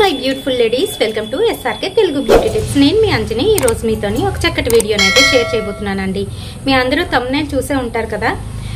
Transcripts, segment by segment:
my beautiful ladies welcome to SRK Telugu beauty tips నేను మీ అంజని ఈ రోజు మీతోని ఒక చక్కటి వీడియోని అయితే షేర్ చేయబోతున్నానండి మీ అందరూ తమ్మునే చూసే ఉంటారు కదా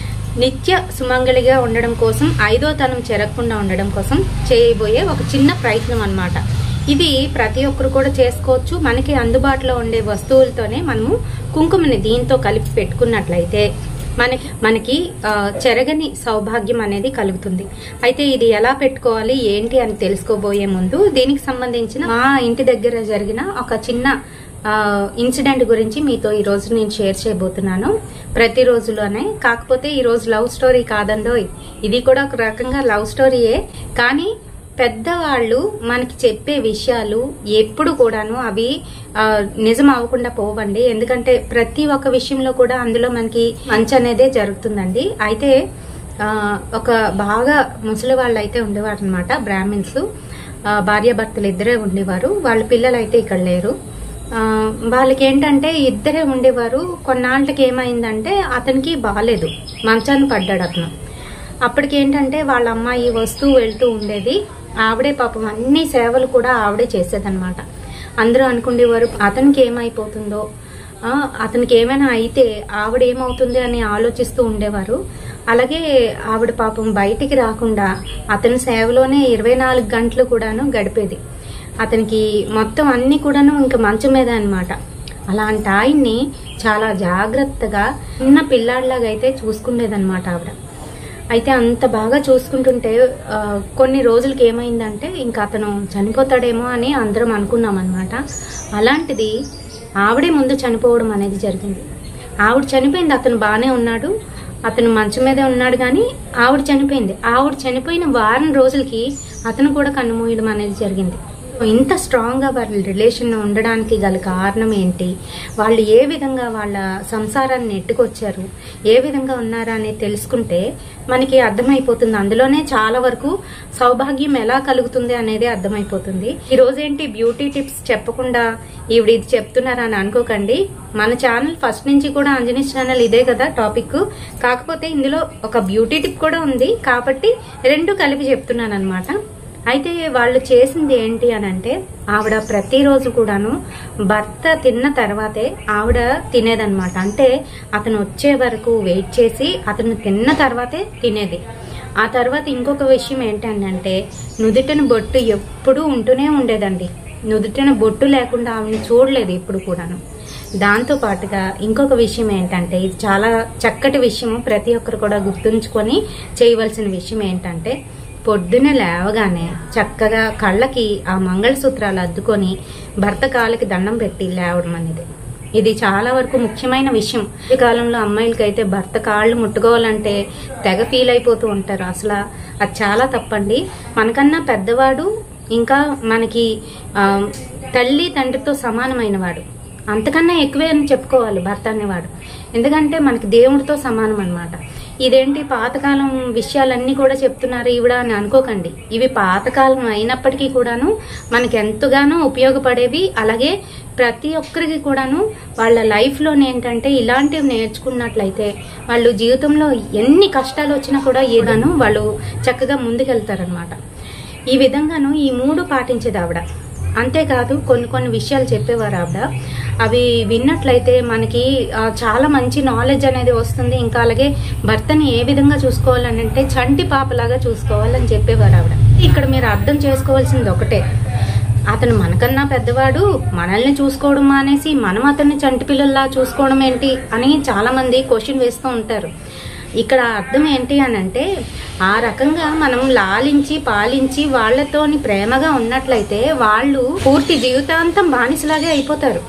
నిత్య సుమంగళిగా ఉండడం కోసం ఐదో తనం చెరగకుండా ఉండడం కోసం చేయబోయే ఒక చిన్న ప్రయత్నం అన్నమాట ఇది ప్రతి ఒక్కరు కూడా చేసుకోవచ్చు మనకి అందుబాటులో ఉండే వస్తువులతోనే మనము కుంకుమని దీంతో కలిపి పెట్టుకున్నట్లయితే మనకి మనకి ఆ, చెరగని సౌభాగ్యం అనేది కలుగుతుంది అయితే ఇది ఎలా పెట్టుకోవాలి ఏంటి అని తెలుసుకోబోయే ముందు దీనికి సంబంధించిన మా ఇంటి దగ్గర జరిగిన ఒక చిన్న ఆ, ఇన్సిడెంట్ గురించి మీతో ఈ రోజు నేను షేర్ చేయబోతున్నాను ప్రతి రోజులోనే కాకపోతే ఈ రోజు లవ్ స్టోరీ కాదండోయ్ ఇది కూడా ఒక రకంగా లవ్ స్టోరీయే కానీ పెద్దవాళ్ళు మనకి చెప్పే విషయాలు ఎప్పుడు కూడాను అవి ఆ, నిజం అవ్వకుండా పోవండి ఎందుకంటే ప్రతి ఒక్క విషయంలో కూడా అందులో మనకి మంచి అనేదే జరుగుతుందండి అయితే ఆ, ఒక బాగా ముసలి వాళ్ళు అయితే ఉండేవారు అనమాట బ్రాహ్మిన్స్ భార్యాభర్తలు ఇద్దరే ఉండేవారు వాళ్ళ పిల్లలు అయితే ఇక్కడ లేరు ఆ, వాళ్ళకి ఏంటంటే ఇద్దరే ఉండేవారు కొన్నాళ్ళకి ఏమైందంటే అతనికి బాగాలేదు మంచాన్ని పడ్డాడు అతను అప్పటికి ఏంటంటే వాళ్ళ అమ్మాయి వస్తూ వెళ్తూ ఉండేది ఆవిడే పాపం అన్ని సేవలు కూడా ఆవిడే చేసేదన్నమాట అందరూ అనుకునేవారు అతనికి ఏమైపోతుందో ఆ, అతనికి ఏమైనా అయితే ఆవిడ ఏమవుతుంది అని ఆలోచిస్తూ ఉండేవారు అలాగే ఆవిడ పాపం బయటికి రాకుండా అతని సేవలోనే ఇరవై నాలుగు గంటలు కూడాను గడిపేది అతనికి మొత్తం అన్ని కూడాను ఇంకా మంచం మీద అనమాట అలాంటి ఆయన్ని చాలా జాగ్రత్తగా చిన్న పిల్లాడిలాగా అయితే చూసుకునేదన్నమాట ఆవిడ అయితే అంత బాగా చూసుకుంటుంటే ఆ, కొన్ని రోజులకి ఏమైందంటే ఇంకా అతను చనిపోతాడేమో అని అందరం అనుకున్నాం అనమాట అలాంటిది ఆవిడే ముందు చనిపోవడం అనేది జరిగింది ఆవిడ చనిపోయింది అతను బాగానే ఉన్నాడు అతను మంచం మీదే ఉన్నాడు కానీ ఆవిడ చనిపోయింది ఆవిడ చనిపోయిన వారం రోజులకి అతను కూడా కన్నుమూయడం అనేది జరిగింది ఇంత స్ట్రాంగ్ గా వాళ్ళ రిలేషన్ ఉండడానికి గల కారణం ఏంటి వాళ్ళు ఏ విధంగా వాళ్ళ సంసారాన్ని నెట్టుకొచ్చారు ఏ విధంగా ఉన్నారా అనేది తెలుసుకుంటే మనకి అర్థమైపోతుంది అందులోనే చాలా వరకు సౌభాగ్యం ఎలా కలుగుతుంది అనేది అర్థమైపోతుంది ఈ రోజు ఏంటి బ్యూటీ టిప్స్ చెప్పకుండా ఈవిడ ఇది చెప్తున్నారా అని అనుకోకండి మన ఛానల్ ఫస్ట్ నుంచి కూడా అంజనీ ఛానల్ ఇదే కదా టాపిక్ కాకపోతే ఇందులో ఒక బ్యూటీ టిప్ కూడా ఉంది కాబట్టి రెండు కలిపి చెప్తున్నాను అనమాట అయితే వాళ్ళు చేసింది ఏంటి అని అంటే ఆవిడ ప్రతిరోజు కూడాను భర్త తిన్న తర్వాతే ఆవిడ తినేదన్నమాట అంటే అతను వచ్చే వరకు వెయిట్ చేసి అతను తిన్న తర్వాతే తినేది ఆ తర్వాత ఇంకొక విషయం ఏంటంటే నుదుటిన బొట్టు ఎప్పుడూ ఉంటూనే ఉండేదండి నుదుటిన బొట్టు లేకుండా ఆవిడని చూడలేదు ఇప్పుడు కూడాను దాంతో పాటుగా ఇంకొక విషయం ఏంటంటే ఇది చాలా చక్కటి విషయం ప్రతి ఒక్కరు కూడా గుర్తుంచుకొని చేయవలసిన విషయం ఏంటంటే పొద్దున లేవగానే చక్కగా కళ్ళకి ఆ మంగళసూత్రాలు అద్దుకొని భర్త కాళ్ళకి దండం పెట్టి లేవడం అనేది ఇది చాలా వరకు ముఖ్యమైన విషయం ఈ కాలంలో అమ్మాయిలకైతే భర్త కాళ్ళు ముట్టుకోవాలంటే తెగ ఫీల్ అయిపోతూ ఉంటారు అసలు అది చాలా తప్పండి మనకన్నా పెద్దవాడు ఇంకా మనకి ఆ, తల్లి తండ్రితో సమానమైన వాడు అంతకన్నా ఎక్కువే అని చెప్పుకోవాలి భర్త అనేవాడు ఎందుకంటే మనకి దేవుడితో సమానం అన్నమాట ఇదేంటి పాతకాలం విషయాలన్నీ కూడా చెప్తున్నారు ఈవిడ అని అనుకోకండి ఇవి పాతకాలం అయినప్పటికీ కూడాను మనకి ఎంతగానో ఉపయోగపడేవి అలాగే ప్రతి ఒక్కరికి కూడాను వాళ్ళ లైఫ్లో ఏంటంటే ఇలాంటివి నేర్చుకున్నట్లయితే వాళ్ళు జీవితంలో ఎన్ని కష్టాలు వచ్చినా కూడా ఏదాను వాళ్ళు చక్కగా ముందుకెళ్తారనమాట ఈ విధంగాను ఈ మూడు పాటించేది ఆవిడ అంతేకాదు కొన్ని కొన్ని విషయాలు చెప్పేవారు ఆవిడ అవి విన్నట్లయితే మనకి ఆ, చాలా మంచి నాలెడ్జ్ అనేది వస్తుంది ఇంకా అలాగే భర్తని ఏ విధంగా చూసుకోవాలని అంటే చంటి పాపలాగా చూసుకోవాలని చెప్పేవారు ఆవిడ ఇక్కడ మీరు అర్థం చేసుకోవాల్సింది ఒకటే అతను మనకన్నా పెద్దవాడు మనల్ని చూసుకోవడం మానేసి మనం అతన్ని చంటి పిల్లల్లా చూసుకోవడం ఏంటి అని చాలా మంది క్వశ్చన్ వేస్తూ ఉంటారు ఇక్కడ అర్థం ఏంటి అని అంటే ఆ రకంగా మనం లాలించి పాలించి వాళ్ళతోని ప్రేమగా ఉన్నట్లయితే వాళ్ళు పూర్తి జీవితాంతం బానిసలాగే అయిపోతారు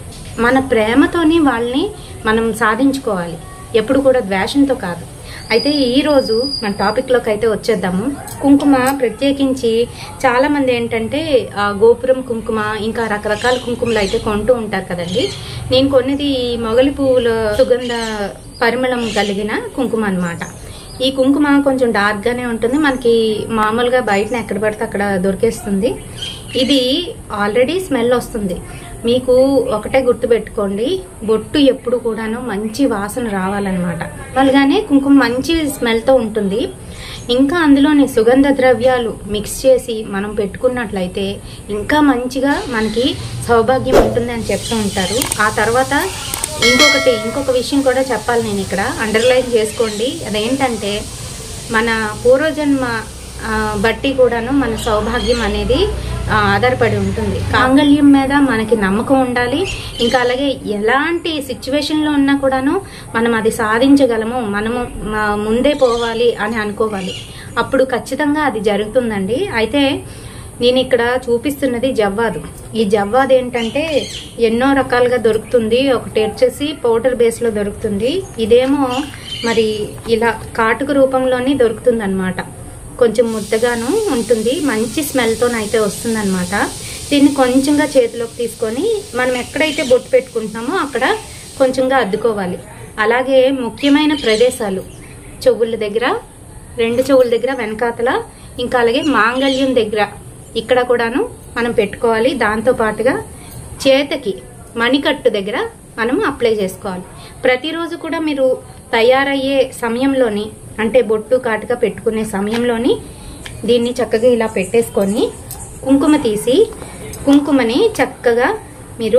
మన ప్రేమతోని వాళ్ళని మనం సాధించుకోవాలి ఎప్పుడు కూడా ద్వేషంతో కాదు అయితే ఈ రోజు మన టాపిక్ లోకి అయితే వచ్చేద్దాము కుంకుమ ప్రత్యేకించి చాలా మంది ఏంటంటే ఆ, గోపురం కుంకుమ ఇంకా రకరకాల కుంకుమలు అయితే కొంటూ ఉంటారు కదండి నేను కొన్నది మొగలి పువ్వుల సుగంధ పరిమళం కలిగిన కుంకుమ అన్నమాట ఈ కుంకుమ కొంచెం డార్క్ గానే ఉంటుంది మనకి మామూలుగా బయటన ఎక్కడ పడితే అక్కడ దొరికేస్తుంది ఇది ఆల్రెడీ స్మెల్ వస్తుంది మీకు ఒకటే గుర్తు పెట్టుకోండి బొట్టు ఎప్పుడు కూడాను మంచి వాసన రావాలన్నమాట అలాగానే కుంకుమ మంచి స్మెల్తో ఉంటుంది ఇంకా అందులోని సుగంధ ద్రవ్యాలు మిక్స్ చేసి మనం పెట్టుకున్నట్లయితే ఇంకా మంచిగా మనకి సౌభాగ్యం ఉంటుంది అని చెప్తూ ఉంటారు ఆ తర్వాత ఇంకొకటి ఇంకొక విషయం కూడా చెప్పాలి నేను ఇక్కడ అండర్లైన్ చేసుకోండి అదేంటంటే మన పూర్వజన్మ ఆ, బట్టి కూడాను మన సౌభాగ్యం అనేది ఆ, ఆధారపడి ఉంటుంది కాంగల్యం మీద మనకి నమ్మకం ఉండాలి ఇంకా అలాగే ఎలాంటి సిచ్యువేషన్లో ఉన్నా కూడాను మనం అది సాధించగలము మనము ఆ, ముందే పోవాలి అని అనుకోవాలి అప్పుడు ఖచ్చితంగా అది జరుగుతుందండి అయితే నేను ఇక్కడ చూపిస్తున్నది జవ్వాదు ఈ జవ్వాదు ఏంటంటే ఎన్నో రకాలుగా దొరుకుతుంది ఒకటి వచ్చేసి పౌడర్ బేస్లో దొరుకుతుంది ఇదేమో మరి ఇలా కాటుక రూపంలోని దొరుకుతుంది కొంచెం ముద్దగాను ఉంటుంది మంచి స్మెల్తోనైతే వస్తుంది అనమాట దీన్ని కొంచెంగా చేతిలోకి తీసుకొని మనం ఎక్కడైతే బొట్టు పెట్టుకుంటున్నామో అక్కడ కొంచెంగా అద్దుకోవాలి అలాగే ముఖ్యమైన ప్రదేశాలు చెవుల దగ్గర రెండు చెవుల దగ్గర వెనకాతల ఇంకా అలాగే మాంగళ్యం దగ్గర ఇక్కడ కూడాను మనం పెట్టుకోవాలి దాంతో పాటుగా చేతకి మణికట్టు దగ్గర మనం అప్లై చేసుకోవాలి ప్రతిరోజు కూడా మీరు తయారయ్యే సమయంలోని అంటే బొట్టు కాటుక పెట్టుకునే సమయంలోని దీన్ని చక్కగా ఇలా పెట్టేసుకొని కుంకుమ తీసి కుంకుమని చక్కగా మీరు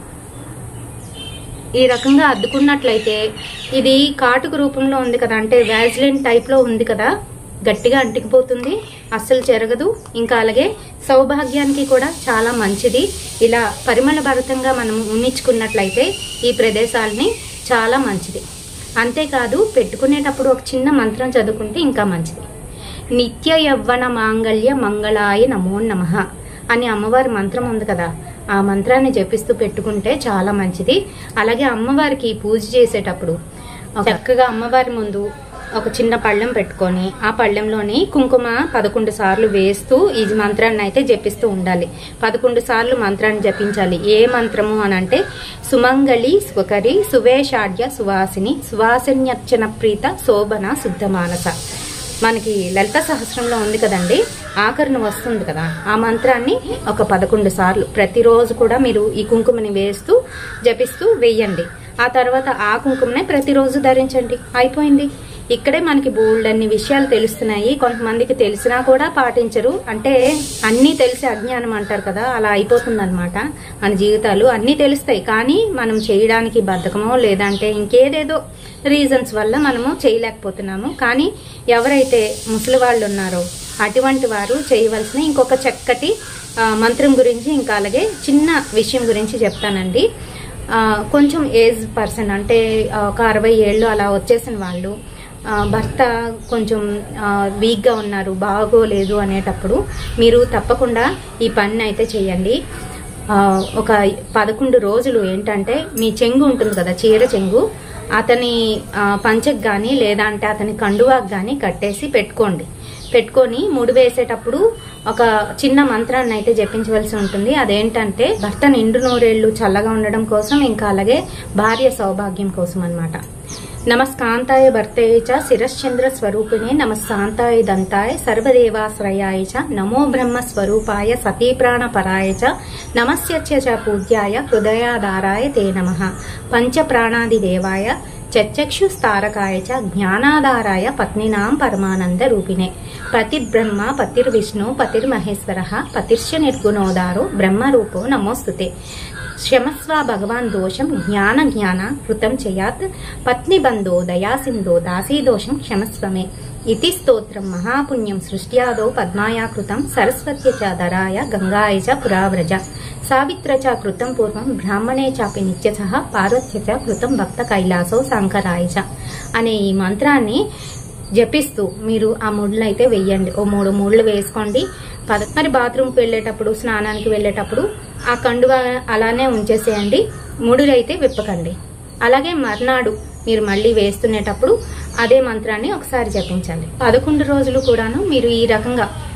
ఈ రకంగా అద్దుకున్నట్లయితే ఇది కాటుక రూపంలో ఉంది కదా అంటే వ్యాజ్లిన్ టైప్లో ఉంది కదా గట్టిగా అంటికిపోతుంది అస్సలు చెరగదు ఇంకా అలాగే సౌభాగ్యానికి కూడా చాలా మంచిది ఇలా పరిమళ భరితంగా మనం ఉన్నించుకున్నట్లయితే ఈ ప్రదేశాలని చాలా మంచిది అంతేకాదు పెట్టుకునేటప్పుడు ఒక చిన్న మంత్రం చదువుకుంటే ఇంకా మంచిది నిత్య యవ్వన మాంగళ్య మంగళాయ నమో నమః అని అమ్మవారి మంత్రం ఉంది కదా ఆ మంత్రాన్ని జపిస్తూ పెట్టుకుంటే చాలా మంచిది అలాగే అమ్మవారికి పూజ చేసేటప్పుడు చక్కగా అమ్మవారి ముందు ఒక చిన్న పళ్ళెం పెట్టుకొని ఆ పళ్ళెంలోని కుంకుమ పదకొండు సార్లు వేస్తూ ఈ మంత్రాన్ని అయితే జపిస్తూ ఉండాలి పదకొండు సార్లు మంత్రాన్ని జపించాలి ఏ మంత్రము అని అంటే సుమంగళి స్వకరి సువేషాఢ్య సువాసిని సువాసిన్యర్చన ప్రీత శోభన శుద్ధ మానస మనకి లలిత సహస్రంలో ఉంది కదండి ఆఖరిని వస్తుంది కదా ఆ మంత్రాన్ని ఒక పదకొండు సార్లు ప్రతిరోజు కూడా మీరు ఈ కుంకుమని వేస్తూ జపిస్తూ వేయండి ఆ తర్వాత ఆ కుంకుమనే ప్రతిరోజు ధరించండి అయిపోయింది ఇక్కడే మనకి బోల్డ్ అన్ని విషయాలు తెలుస్తున్నాయి కొంతమందికి తెలిసినా కూడా పాటించరు అంటే అన్నీ తెలిసి అజ్ఞానం అంటారు కదా అలా అయిపోతుంది అనమాట మన జీవితాలు అన్నీ తెలుస్తాయి కానీ మనం చేయడానికి బద్ధకమో లేదంటే ఇంకేదేదో రీజన్స్ వల్ల మనము చేయలేకపోతున్నాము కానీ ఎవరైతే ముసలి వాళ్ళు ఉన్నారో అటువంటి వారు చేయవలసిన ఇంకొక చక్కటి ఆ, మంత్రం గురించి ఇంకా అలాగే చిన్న విషయం గురించి చెప్తానండి ఆ, కొంచెం ఏజ్ పర్సన్ అంటే ఆ, ఒక అరవై ఏళ్ళు అలా వచ్చేసిన వాళ్ళు ఆ, భర్త కొంచెం ఆ, వీక్గా ఉన్నారు బాగోలేదు అనేటప్పుడు మీరు తప్పకుండా ఈ పని అయితే చేయండి ఆ, ఒక పదకొండు రోజులు ఏంటంటే మీ చెంగు ఉంటుంది కదా చీర చెంగు అతని ఆ, పంచకు కానీ లేదా అంటే అతని కండువాకు కానీ కట్టేసి పెట్టుకోండి పెట్టుకొని ముడి వేసేటప్పుడు ఒక చిన్న మంత్రాన్ని అయితే జపించవలసి ఉంటుంది అదేంటంటే భర్త నిండు నూరేళ్లు చల్లగా ఉండడం కోసం ఇంకా అలాగే భార్య సౌభాగ్యం కోసం అన్నమాట నమస్కాంతాయ భర్తయ చ శిరశ్చంద్ర స్వరూపిణే నమస్కాంతాయ దంతాయ సర్వదేవాశ్రయాయ చ నమో బ్రహ్మ స్వరూపాయ సతీ ప్రాణపరాయ చ నమస్యస్య చ పూజ్యాయ హృదయాధారాయ తే నమ పంచ ప్రాణాదిదేవాయ చక్షుస్తారకాయ చ జ్ఞానాధారాయ పత్నినాం పరమానంద రూపిణే పతిర్బ్రహ్మ పతిర్విష్ణు పతిర్మహేశ్వర పతిర్ష నిర్గుణోదారో బ్రహ్మరూపో నమోస్తుతే క్షమస్వ భగవాన్ దోషం జ్ఞాన జ్ఞాన కృతం చేయాత్ పత్ని బంధో దయాసింధో దాసీదోషం క్షమస్వమే ఇతి స్తోత్రం మహాపుణ్యం సృష్ట్యాదో పద్మాయా కృతం సరస్వత్య చ ధరాయ గంగాయ చ పురావ్రజ సావిత్ర చ కృతం పూర్వం బ్రాహ్మణే చాపి నిత్యస పార్వత్య చ కృతం భక్త కైలాసో శంకరాయ చ అనే ఈ మంత్రాన్ని జపిస్తూ మీరు ఆ ముళ్ళు అయితే వెయ్యండి ఓ మూడు ముళ్ళు వేసుకోండి పద మరి బాత్రూమ్కి వెళ్ళేటప్పుడు స్నానానికి వెళ్ళేటప్పుడు ఆ కండువ అలానే ఉంచేసేయండి ముడులు అయితే విప్పకండి అలాగే మర్నాడు మీరు మళ్ళీ వేస్తునేటప్పుడు అదే మంత్రాన్ని ఒకసారి జపించాలి పదకొండు రోజులు కూడాను మీరు ఈ రకంగా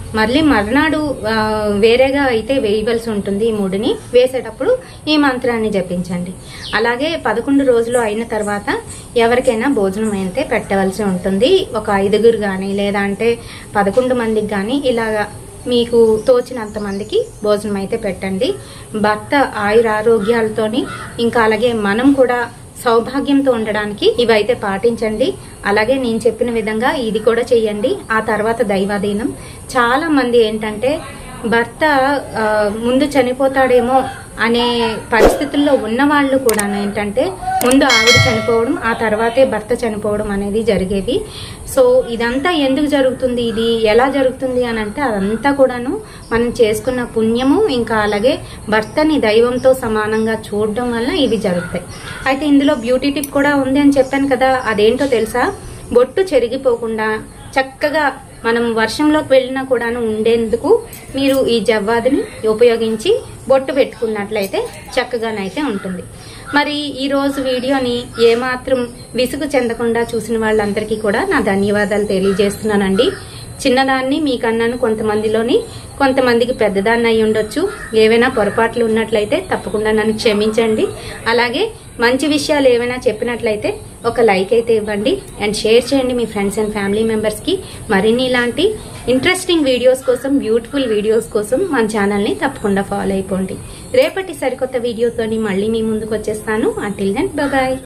మళ్ళీ మర్నాడు ఆ, వేరేగా అయితే వేయవలసి ఉంటుంది ఈ మూడుని వేసేటప్పుడు ఈ మంత్రాన్ని జపించండి అలాగే పదకొండు రోజులు అయిన తర్వాత ఎవరికైనా భోజనం అయితే పెట్టవలసి ఉంటుంది ఒక ఐదుగురు కానీ లేదా అంటే పదకొండు మందికి కానీ ఇలాగా మీకు తోచినంత మందికి భోజనం అయితే పెట్టండి భర్త ఆయుర ఆరోగ్యాలతోని ఇంకా అలాగే మనం కూడా సౌభాగ్యంతో ఉండడానికి ఇవైతే పాటించండి అలాగే నేను చెప్పిన విధంగా ఇది కూడా చెయ్యండి ఆ తర్వాత దైవాధీనం చాలా మంది ఏంటంటే భర్త ఆ, ముందు చనిపోతాడేమో అనే పరిస్థితుల్లో ఉన్న వాళ్ళు కూడా ఏంటంటే ముందు ఆవిడ చనిపోవడం ఆ తర్వాతే భర్త చనిపోవడం అనేది జరిగేవి సో ఇదంతా ఎందుకు జరుగుతుంది ఇది ఎలా జరుగుతుంది అని అంటే అదంతా కూడాను మనం చేసుకున్న పుణ్యము ఇంకా అలాగే భర్తని దైవంతో సమానంగా చూడడం వల్ల ఇవి జరుగుతాయి అయితే ఇందులో బ్యూటీ టిప్ కూడా ఉంది అని చెప్పాను కదా అదేంటో తెలుసా బొట్టు చెరిగిపోకుండా చక్కగా మనం వర్షంలోకి వెళ్ళినా కూడాను ఉండేందుకు మీరు ఈ జవ్వాదిని ఉపయోగించి బొట్టు పెట్టుకున్నట్లయితే చక్కగానైతే ఉంటుంది మరి ఈ రోజు వీడియోని ఏమాత్రం విసుగు చెందకుండా చూసిన వాళ్ళందరికీ కూడా నా ధన్యవాదాలు తెలియజేస్తున్నానండి చిన్నదాన్ని మీకన్నాను కొంతమందిలోని కొంతమందికి పెద్దదాన్ని అయి ఉండొచ్చు ఏవైనా పొరపాట్లు ఉన్నట్లయితే తప్పకుండా నన్ను క్షమించండి అలాగే మంచి విషయాలు ఏమైనా చెప్పినట్లయితే ఒక లైక్ అయితే ఇవ్వండి అండ్ షేర్ చేయండి మీ ఫ్రెండ్స్ అండ్ ఫ్యామిలీ మెంబర్స్కి మరిన్ని ఇలాంటి ఇంట్రెస్టింగ్ వీడియోస్ కోసం బ్యూటిఫుల్ వీడియోస్ కోసం మన ఛానల్ని తప్పకుండా ఫాలో అయిపోండి రేపటి సరికొత్త వీడియోతోని మళ్ళీ మీ ముందుకు వచ్చేస్తాను అంటిల్ దెన్ బాయ్